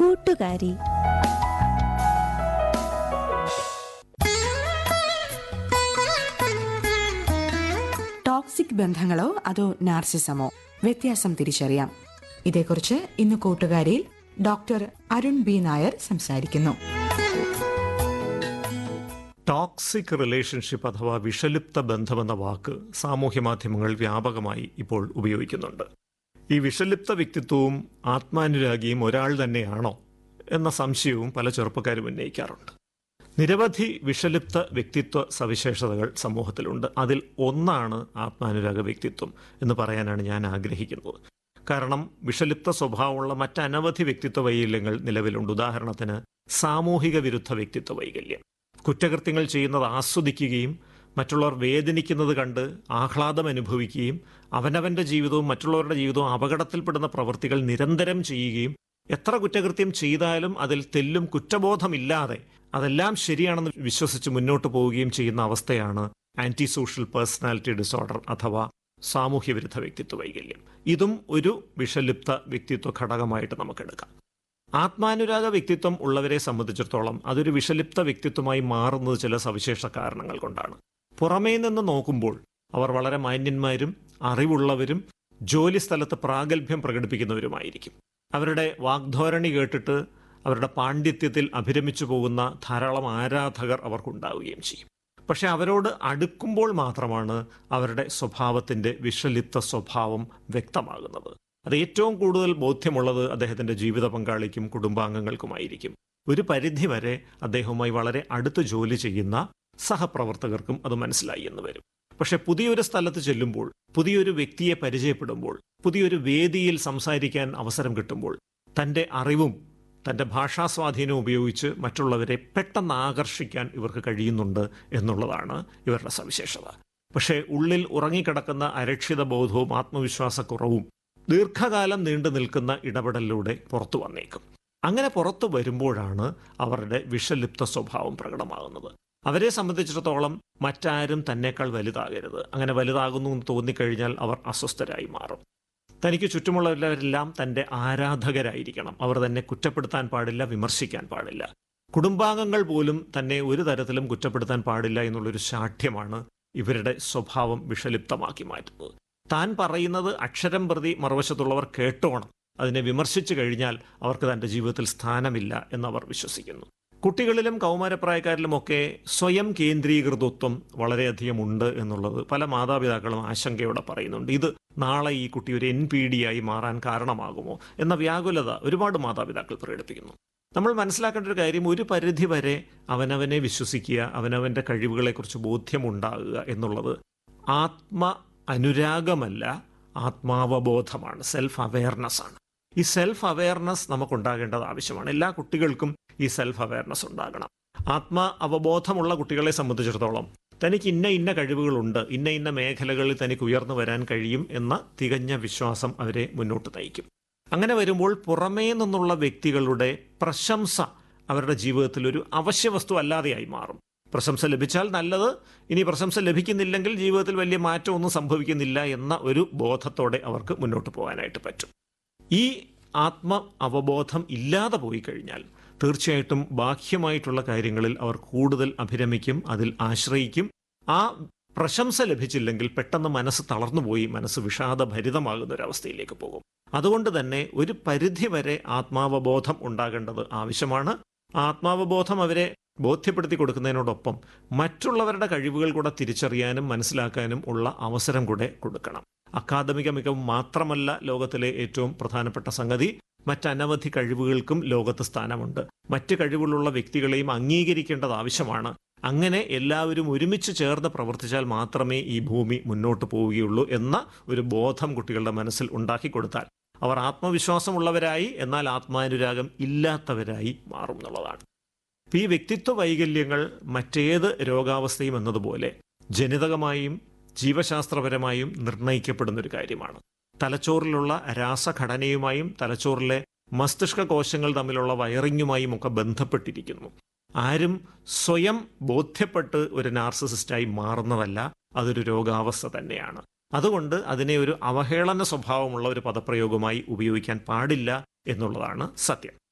കൂട്ടുകാരി ടോക്സിക് ബന്ധങ്ങളോ അതോ നാർസിസമോ വ്യത്യാസം തിരിച്ചറിയാം ഇതേക്കുറിച്ച് ഇന്ന് കൂട്ടുകാരിയിൽ ഡോക്ടർ അരുൺ ബി നായർ സംസാരിക്കുന്നു ടോക്സിക് റിലേഷൻഷിപ്പ് അഥവാ വിഷലിപ്ത ബന്ധമെന്ന വാക്ക് സാമൂഹ്യ മാധ്യമങ്ങൾ വ്യാപകമായി ഇപ്പോൾ ഉപയോഗിക്കുന്നുണ്ട് ഈ വിഷലിപ്ത വ്യക്തിത്വവും ആത്മാനുരാഗിയും ഒരാൾ തന്നെയാണോ എന്ന സംശയവും പല ചെറുപ്പക്കാരും ഉന്നയിക്കാറുണ്ട് നിരവധി വിഷലിപ്ത വ്യക്തിത്വ സവിശേഷതകൾ സമൂഹത്തിലുണ്ട് അതിൽ ഒന്നാണ് ആത്മാനുരാഗ വ്യക്തിത്വം എന്ന് പറയാനാണ് ഞാൻ ആഗ്രഹിക്കുന്നത് കാരണം വിഷലിപ്ത സ്വഭാവമുള്ള മറ്റനവധി വ്യക്തിത്വ വൈകല്യങ്ങൾ നിലവിലുണ്ട് ഉദാഹരണത്തിന് സാമൂഹിക വിരുദ്ധ വ്യക്തിത്വ വൈകല്യം കുറ്റകൃത്യങ്ങൾ ചെയ്യുന്നത് ആസ്വദിക്കുകയും മറ്റുള്ളവർ വേദനിക്കുന്നത് കണ്ട് ആഹ്ലാദം അനുഭവിക്കുകയും അവനവന്റെ ജീവിതവും മറ്റുള്ളവരുടെ ജീവിതവും അപകടത്തിൽപ്പെടുന്ന പ്രവൃത്തികൾ നിരന്തരം ചെയ്യുകയും എത്ര കുറ്റകൃത്യം ചെയ്താലും അതിൽ തെല്ലും കുറ്റബോധമില്ലാതെ അതെല്ലാം ശരിയാണെന്ന് വിശ്വസിച്ച് മുന്നോട്ട് പോവുകയും ചെയ്യുന്ന അവസ്ഥയാണ് ആന്റി സോഷ്യൽ പേഴ്സണാലിറ്റി ഡിസോർഡർ അഥവാ സാമൂഹ്യ വിരുദ്ധ വ്യക്തിത്വ വൈകല്യം ഇതും ഒരു വിഷലിപ്ത വ്യക്തിത്വ ഘടകമായിട്ട് നമുക്കെടുക്കാം ആത്മാനുരാഗ വ്യക്തിത്വം ഉള്ളവരെ സംബന്ധിച്ചിടത്തോളം അതൊരു വിഷലിപ്ത വ്യക്തിത്വമായി മാറുന്നത് ചില സവിശേഷ കാരണങ്ങൾ കൊണ്ടാണ് പുറമേ നിന്ന് നോക്കുമ്പോൾ അവർ വളരെ മാന്യന്മാരും അറിവുള്ളവരും ജോലി സ്ഥലത്ത് പ്രാഗൽഭ്യം പ്രകടിപ്പിക്കുന്നവരുമായിരിക്കും അവരുടെ വാഗ്ധോരണി കേട്ടിട്ട് അവരുടെ പാണ്ഡിത്യത്തിൽ അഭിരമിച്ചു പോകുന്ന ധാരാളം ആരാധകർ അവർക്കുണ്ടാവുകയും ചെയ്യും പക്ഷെ അവരോട് അടുക്കുമ്പോൾ മാത്രമാണ് അവരുടെ സ്വഭാവത്തിന്റെ വിഷലിപ്ത സ്വഭാവം വ്യക്തമാകുന്നത് അത് ഏറ്റവും കൂടുതൽ ബോധ്യമുള്ളത് അദ്ദേഹത്തിന്റെ ജീവിത പങ്കാളിക്കും കുടുംബാംഗങ്ങൾക്കുമായിരിക്കും ഒരു പരിധിവരെ അദ്ദേഹവുമായി വളരെ അടുത്ത് ജോലി ചെയ്യുന്ന സഹപ്രവർത്തകർക്കും അത് മനസ്സിലായി എന്ന് വരും പക്ഷെ പുതിയൊരു സ്ഥലത്ത് ചെല്ലുമ്പോൾ പുതിയൊരു വ്യക്തിയെ പരിചയപ്പെടുമ്പോൾ പുതിയൊരു വേദിയിൽ സംസാരിക്കാൻ അവസരം കിട്ടുമ്പോൾ തന്റെ അറിവും തന്റെ ഭാഷാ സ്വാധീനവും ഉപയോഗിച്ച് മറ്റുള്ളവരെ പെട്ടെന്ന് ആകർഷിക്കാൻ ഇവർക്ക് കഴിയുന്നുണ്ട് എന്നുള്ളതാണ് ഇവരുടെ സവിശേഷത പക്ഷേ ഉള്ളിൽ ഉറങ്ങിക്കിടക്കുന്ന അരക്ഷിത ബോധവും ആത്മവിശ്വാസക്കുറവും ദീർഘകാലം നീണ്ടു നിൽക്കുന്ന ഇടപെടലിലൂടെ പുറത്തു വന്നേക്കും അങ്ങനെ പുറത്തു വരുമ്പോഴാണ് അവരുടെ വിഷലിപ്ത സ്വഭാവം പ്രകടമാകുന്നത് അവരെ സംബന്ധിച്ചിടത്തോളം മറ്റാരും തന്നേക്കാൾ വലുതാകരുത് അങ്ങനെ വലുതാകുന്നു എന്ന് തോന്നിക്കഴിഞ്ഞാൽ അവർ അസ്വസ്ഥരായി മാറും തനിക്ക് ചുറ്റുമുള്ളവരെല്ലാം തന്റെ ആരാധകരായിരിക്കണം അവർ തന്നെ കുറ്റപ്പെടുത്താൻ പാടില്ല വിമർശിക്കാൻ പാടില്ല കുടുംബാംഗങ്ങൾ പോലും തന്നെ ഒരു തരത്തിലും കുറ്റപ്പെടുത്താൻ പാടില്ല എന്നുള്ളൊരു ശാഠ്യമാണ് ഇവരുടെ സ്വഭാവം വിഷലിപ്തമാക്കി മാറ്റുന്നത് താൻ പറയുന്നത് അക്ഷരം പ്രതി മറുവശത്തുള്ളവർ കേട്ടോണം അതിനെ വിമർശിച്ചു കഴിഞ്ഞാൽ അവർക്ക് തന്റെ ജീവിതത്തിൽ സ്ഥാനമില്ല എന്നവർ വിശ്വസിക്കുന്നു കുട്ടികളിലും കൗമാരപ്രായക്കാരിലുമൊക്കെ സ്വയം കേന്ദ്രീകൃതത്വം വളരെയധികം ഉണ്ട് എന്നുള്ളത് പല മാതാപിതാക്കളും ആശങ്കയോടെ പറയുന്നുണ്ട് ഇത് നാളെ ഈ കുട്ടി ഒരു എൻ പി ഡി ആയി മാറാൻ കാരണമാകുമോ എന്ന വ്യാകുലത ഒരുപാട് മാതാപിതാക്കൾ പ്രകടിപ്പിക്കുന്നു നമ്മൾ മനസ്സിലാക്കേണ്ട ഒരു കാര്യം ഒരു പരിധി വരെ അവനവനെ വിശ്വസിക്കുക അവനവന്റെ കഴിവുകളെക്കുറിച്ച് ബോധ്യമുണ്ടാകുക എന്നുള്ളത് ആത്മ അനുരാഗമല്ല ആത്മാവബോധമാണ് സെൽഫ് അവയർനെസ് ആണ് ഈ സെൽഫ് അവയർനെസ് നമുക്കുണ്ടാകേണ്ടത് ആവശ്യമാണ് എല്ലാ കുട്ടികൾക്കും ഈ സെൽഫ് അവയർനെസ് ഉണ്ടാകണം ആത്മ അവബോധമുള്ള കുട്ടികളെ സംബന്ധിച്ചിടത്തോളം തനിക്ക് ഇന്ന ഇന്ന കഴിവുകളുണ്ട് ഇന്ന ഇന്ന മേഖലകളിൽ തനിക്ക് ഉയർന്നു വരാൻ കഴിയും എന്ന തികഞ്ഞ വിശ്വാസം അവരെ മുന്നോട്ട് നയിക്കും അങ്ങനെ വരുമ്പോൾ പുറമേ നിന്നുള്ള വ്യക്തികളുടെ പ്രശംസ അവരുടെ ജീവിതത്തിൽ ഒരു അവശ്യ വസ്തു അല്ലാതെയായി മാറും പ്രശംസ ലഭിച്ചാൽ നല്ലത് ഇനി പ്രശംസ ലഭിക്കുന്നില്ലെങ്കിൽ ജീവിതത്തിൽ വലിയ മാറ്റമൊന്നും സംഭവിക്കുന്നില്ല എന്ന ഒരു ബോധത്തോടെ അവർക്ക് മുന്നോട്ട് പോകാനായിട്ട് പറ്റും ഈ ആത്മ അവബോധം ഇല്ലാതെ പോയി കഴിഞ്ഞാൽ തീർച്ചയായിട്ടും ബാഹ്യമായിട്ടുള്ള കാര്യങ്ങളിൽ അവർ കൂടുതൽ അഭിരമിക്കും അതിൽ ആശ്രയിക്കും ആ പ്രശംസ ലഭിച്ചില്ലെങ്കിൽ പെട്ടെന്ന് മനസ്സ് തളർന്നുപോയി മനസ്സ് വിഷാദഭരിതമാകുന്ന ഒരവസ്ഥയിലേക്ക് പോകും അതുകൊണ്ട് തന്നെ ഒരു പരിധി വരെ ആത്മാവബോധം ഉണ്ടാകേണ്ടത് ആവശ്യമാണ് ആത്മാവബോധം അവരെ ബോധ്യപ്പെടുത്തി കൊടുക്കുന്നതിനോടൊപ്പം മറ്റുള്ളവരുടെ കഴിവുകൾ കൂടെ തിരിച്ചറിയാനും മനസ്സിലാക്കാനും ഉള്ള അവസരം കൂടെ കൊടുക്കണം അക്കാദമിക മികവ് മാത്രമല്ല ലോകത്തിലെ ഏറ്റവും പ്രധാനപ്പെട്ട സംഗതി മറ്റനവധി കഴിവുകൾക്കും ലോകത്ത് സ്ഥാനമുണ്ട് മറ്റ് കഴിവുകളുള്ള വ്യക്തികളെയും അംഗീകരിക്കേണ്ടത് ആവശ്യമാണ് അങ്ങനെ എല്ലാവരും ഒരുമിച്ച് ചേർന്ന് പ്രവർത്തിച്ചാൽ മാത്രമേ ഈ ഭൂമി മുന്നോട്ട് പോവുകയുള്ളൂ എന്ന ഒരു ബോധം കുട്ടികളുടെ മനസ്സിൽ ഉണ്ടാക്കി കൊടുത്താൽ അവർ ആത്മവിശ്വാസമുള്ളവരായി എന്നാൽ ആത്മാനുരാഗം ഇല്ലാത്തവരായി മാറും എന്നുള്ളതാണ് ഈ വ്യക്തിത്വ വൈകല്യങ്ങൾ മറ്റേത് രോഗാവസ്ഥയും എന്നതുപോലെ ജനിതകമായും ജീവശാസ്ത്രപരമായും നിർണയിക്കപ്പെടുന്ന ഒരു കാര്യമാണ് തലച്ചോറിലുള്ള രാസഘടനയുമായും തലച്ചോറിലെ മസ്തിഷ്ക കോശങ്ങൾ തമ്മിലുള്ള വയറിങ്ങുമായും ഒക്കെ ബന്ധപ്പെട്ടിരിക്കുന്നു ആരും സ്വയം ബോധ്യപ്പെട്ട് ഒരു നാർസിസിസ്റ്റായി മാറുന്നതല്ല അതൊരു രോഗാവസ്ഥ തന്നെയാണ് അതുകൊണ്ട് അതിനെ ഒരു അവഹേളന സ്വഭാവമുള്ള ഒരു പദപ്രയോഗമായി ഉപയോഗിക്കാൻ പാടില്ല എന്നുള്ളതാണ് സത്യം